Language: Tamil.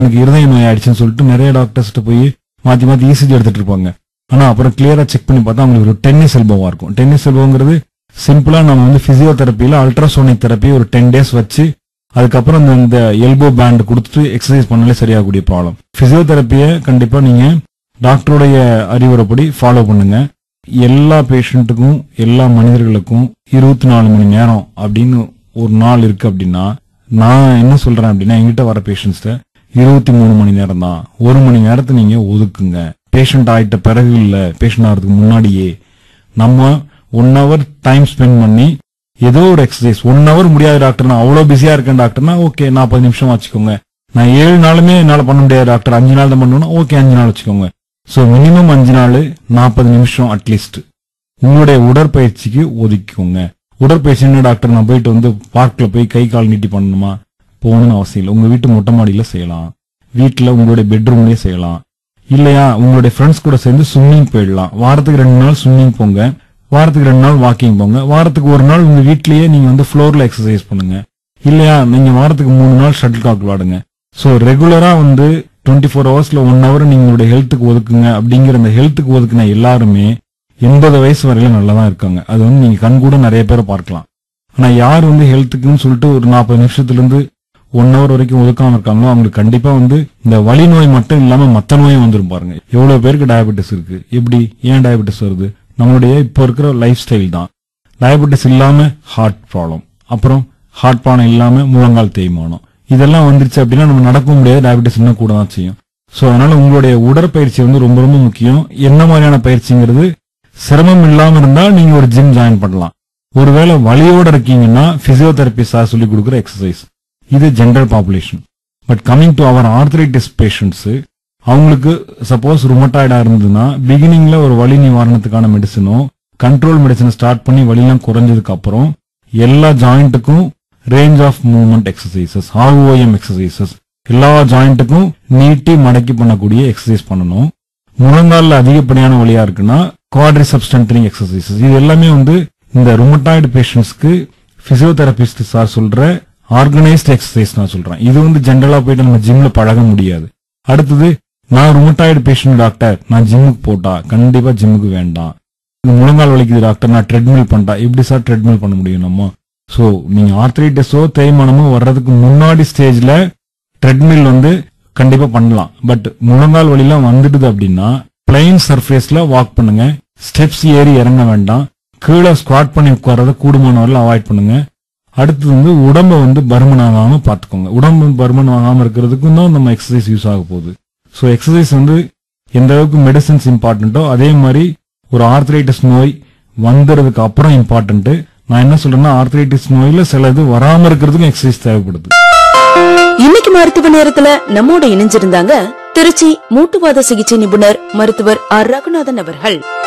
எனக்கு இருதய நோய் ஆயிடுச்சுன்னு சொல்லிட்டு நிறைய டாக்டர்ஸ்ட்ட போய் மாத்தி மாத்தி இசிஜி எடுத்துட்டு இருப்பாங்க ஆனா அப்புறம் கிளியரா செக் பண்ணி பார்த்தா அவங்களுக்கு ஒரு டென்னிஸ் எல்போவா இருக்கும் டென்னிஸ் எல்போங்கிறது சிம்பிளா நம்ம வந்து பிசியோதெரப்பியில அல்ட்ராசோனிக் தெரப்பி ஒரு டென் டேஸ் வச்சு அதுக்கப்புறம் இந்த- இந்த எல்போ பேண்ட் கொடுத்துட்டு எக்ஸசைஸ் பண்ணாலே சரியாகக்கூடிய ப்ராப்ளம் பிசியோதெரப்பியை கண்டிப்பா நீங்க டாக்டருடைய அறிவுரைப்படி ஃபாலோ பண்ணுங்க எல்லா பேஷண்ட்டுக்கும் எல்லா மனிதர்களுக்கும் இருபத்தி நாலு மணி நேரம் அப்படின்னு ஒரு நாள் இருக்கு அப்படின்னா நான் என்ன சொல்றேன் அப்படின்னா என்கிட்ட வர பேஷண்ட்ஸ்ட இருபத்தி மூணு மணி நேரம் தான் ஒரு மணி நேரத்தை நீங்க ஒதுக்குங்க பேஷண்ட் ஆயிட்ட பிறகு இல்ல பேஷண்ட் ஆகிறதுக்கு முன்னாடியே நம்ம ஒன் ஹவர் டைம் ஸ்பெண்ட் பண்ணி ஏதோ ஒரு எக்ஸசைஸ் ஒன் ஹவர் முடியாது டாக்டர் நான் அவ்வளவு பிஸியா இருக்கேன் டாக்டர்னா ஓகே நாற்பது நிமிஷம் வச்சுக்கோங்க நான் ஏழு நாளுமே என்னால பண்ண முடியாது டாக்டர் அஞ்சு நாள் தான் பண்ணணும்னா ஓகே அஞ்சு நாள் வச்சுக்கோங்க சோ மினிமம் அஞ்சு நாள் நாற்பது நிமிஷம் அட்லீஸ்ட் உங்களுடைய உடற்பயிற்சிக்கு ஒதுக்கிக்கோங்க உடற்பயிற்சி என்ன டாக்டர் நான் போயிட்டு வந்து பார்க்ல போய் கை கால் நீட்டி பண்ணணுமா போகணும்னு அவசியம் இல்லை உங்க வீட்டு மொட்டை மாடியில செய்யலாம் வீட்டுல உங்களுடைய பெட்ரூம்லயே செய்யலாம் இல்லையா உங்களுடைய ஃப்ரெண்ட்ஸ் கூட சேர்ந்து ஸ்விம்மிங் போயிடலாம் வாரத்துக்கு ரெண்டு நாள் ஸ்விம்மிங் போங்க வாரத்துக்கு ரெண்டு நாள் வாக்கிங் போங்க வாரத்துக்கு ஒரு நாள் உங்க வீட்லயே நீங்க வந்து ஃப்ளோர்ல எக்ஸசைஸ் பண்ணுங்க இல்லையா நீங்க வாரத்துக்கு மூணு நாள் ஷட்டில் காக் விளாடுங்க சோ ரெகுலரா வந்து டுவெண்ட்டி ஃபோர் ஹவர்ஸ்ல ஒன் ஹவர் நீங்களுடைய ஹெல்த்துக்கு ஒதுக்குங்க அப்படிங்கிற அந்த ஹெல்த்துக்கு ஒதுக்குன எல்லாருமே எண்பது வயசு வரையில நல்லா தான் இருக்காங்க அது வந்து நீங்க கண் கூட நிறைய பேரை பார்க்கலாம் ஆனா யார் வந்து ஹெல்த்துக்குன்னு சொல்லிட்டு ஒரு நாற்பது நிமிஷத்துல இருந்து ஒன் ஹவர் வரைக்கும் ஒதுக்காம இருக்காங்களோ அவங்களுக்கு கண்டிப்பா வந்து இந்த வலி நோய் மட்டும் இல்லாம மத்த நோயும் வந்துரும் பாருங்க எவ்வளவு பேருக்கு டயபெட்டிஸ் இருக்கு எப்படி ஏன் டயபெட்டிஸ் வருது நம்மளுடைய இப்போ இருக்கிற லைஃப் ஸ்டைல் தான் டயபெட்டிஸ் இல்லாம ஹார்ட் ப்ராப்ளம் அப்புறம் ஹார்ட் ப்ராப்ளம் இல்லாம முழங்கால் தேய்மானம் இதெல்லாம் வந்துருச்சு அப்படின்னா நம்ம நடக்க முடியாது டயபெட்டிஸ் இன்னும் கூட தான் செய்யும் சோ அதனால உங்களுடைய உடற்பயிற்சி வந்து ரொம்ப ரொம்ப முக்கியம் என்ன மாதிரியான பயிற்சிங்கிறது சிரமம் இல்லாம இருந்தா நீங்க ஒரு ஜிம் ஜாயின் பண்ணலாம் ஒருவேளை வலியோட இருக்கீங்கன்னா பிசியோதெரபி சார் சொல்லி கொடுக்குற எக்ஸசைஸ் இது general population but coming to our arthritis patients அவங்களுக்கு சப்போஸ் ருமட்டாய்டா இருந்ததுன்னா பிகினிங்ல ஒரு வலி நிவாரணத்துக்கான மெடிசனோ கண்ட்ரோல் மெடிசனை ஸ்டார்ட் பண்ணி வலிலாம் குறைஞ்சதுக்கு அப்புறம் எல்லா ஜாயிண்ட்டுக்கும் range of movement exercises ROM exercises எல்லா ஜாயிண்ட்டுக்கும் நீட்டி மடக்கி பண்ணக்கூடிய எக்ஸசைஸ் பண்ணணும் முழங்கால்ல அதிகப்படியான வலியா இருக்குன்னா குவாட்ரிசப் ஸ்ட்ரென்தனிங் எக்ஸசைசஸ் இது எல்லாமே வந்து இந்த ருமட்டாய்டு பேஷண்ட்ஸ்க்கு பிசியோதெரபிஸ்ட் சார் சொல்ற ஆர்கனைஸ்ட் எக்ஸசைஸ் நான் சொல்றேன் இது வந்து ஜென்ரலா போயிட்டு நம்ம ஜிம்ல பழக முடியாது அடுத்தது நான் ருமட்டாய்டு பேஷண்ட் டாக்டர் நான் ஜிம்முக்கு போட்டா கண்டிப்பா ஜிம்முக்கு வேண்டாம் இந்த முழங்கால் வலிக்குது டாக்டர் நான் ட்ரெட்மில் பண்ணிட்டா எப்படி சார் ட்ரெட்மில் பண்ண முடியும் நம்ம சோ நீங்க ஆர்த்ரைட்டிஸோ தேய்மானமோ வர்றதுக்கு முன்னாடி ஸ்டேஜ்ல ட்ரெட்மில் வந்து கண்டிப்பா பண்ணலாம் பட் முழங்கால் வலிலாம் வந்துடுது அப்படின்னா பிளைன் சர்ஃபேஸ்ல வாக் பண்ணுங்க ஸ்டெப்ஸ் ஏறி இறங்க வேண்டாம் கீழே ஸ்குவாட் பண்ணி உட்கார்றத கூடுமான வரல அவாய்ட் பண்ணுங்க அடுத்தது வந்து உடம்ப வந்து பருமன் ஆகாம பாத்துக்கோங்க உடம்பு பருமன் ஆகாம இருக்கிறதுக்கும் தான் நம்ம எக்ஸசைஸ் யூஸ் ஆக போகுது ஸோ எக்ஸசைஸ் வந்து எந்த அளவுக்கு மெடிசன்ஸ் இம்பார்ட்டன்ட்டோ அதே மாதிரி ஒரு ஆர்த்ரைட்டிஸ் நோய் வந்துறதுக்கு அப்புறம் இம்பார்ட்டன்ட் நான் என்ன சொல்றேன்னா ஆர்த்ரைட்டிஸ் நோயில சில இது வராம இருக்கிறதுக்கும் எக்ஸசைஸ் தேவைப்படுது இன்னைக்கு மருத்துவ நேரத்துல நம்மோட இணைஞ்சிருந்தாங்க திருச்சி மூட்டுவாத சிகிச்சை நிபுணர் மருத்துவர் ஆர் ரகுநாதன் அவர்கள்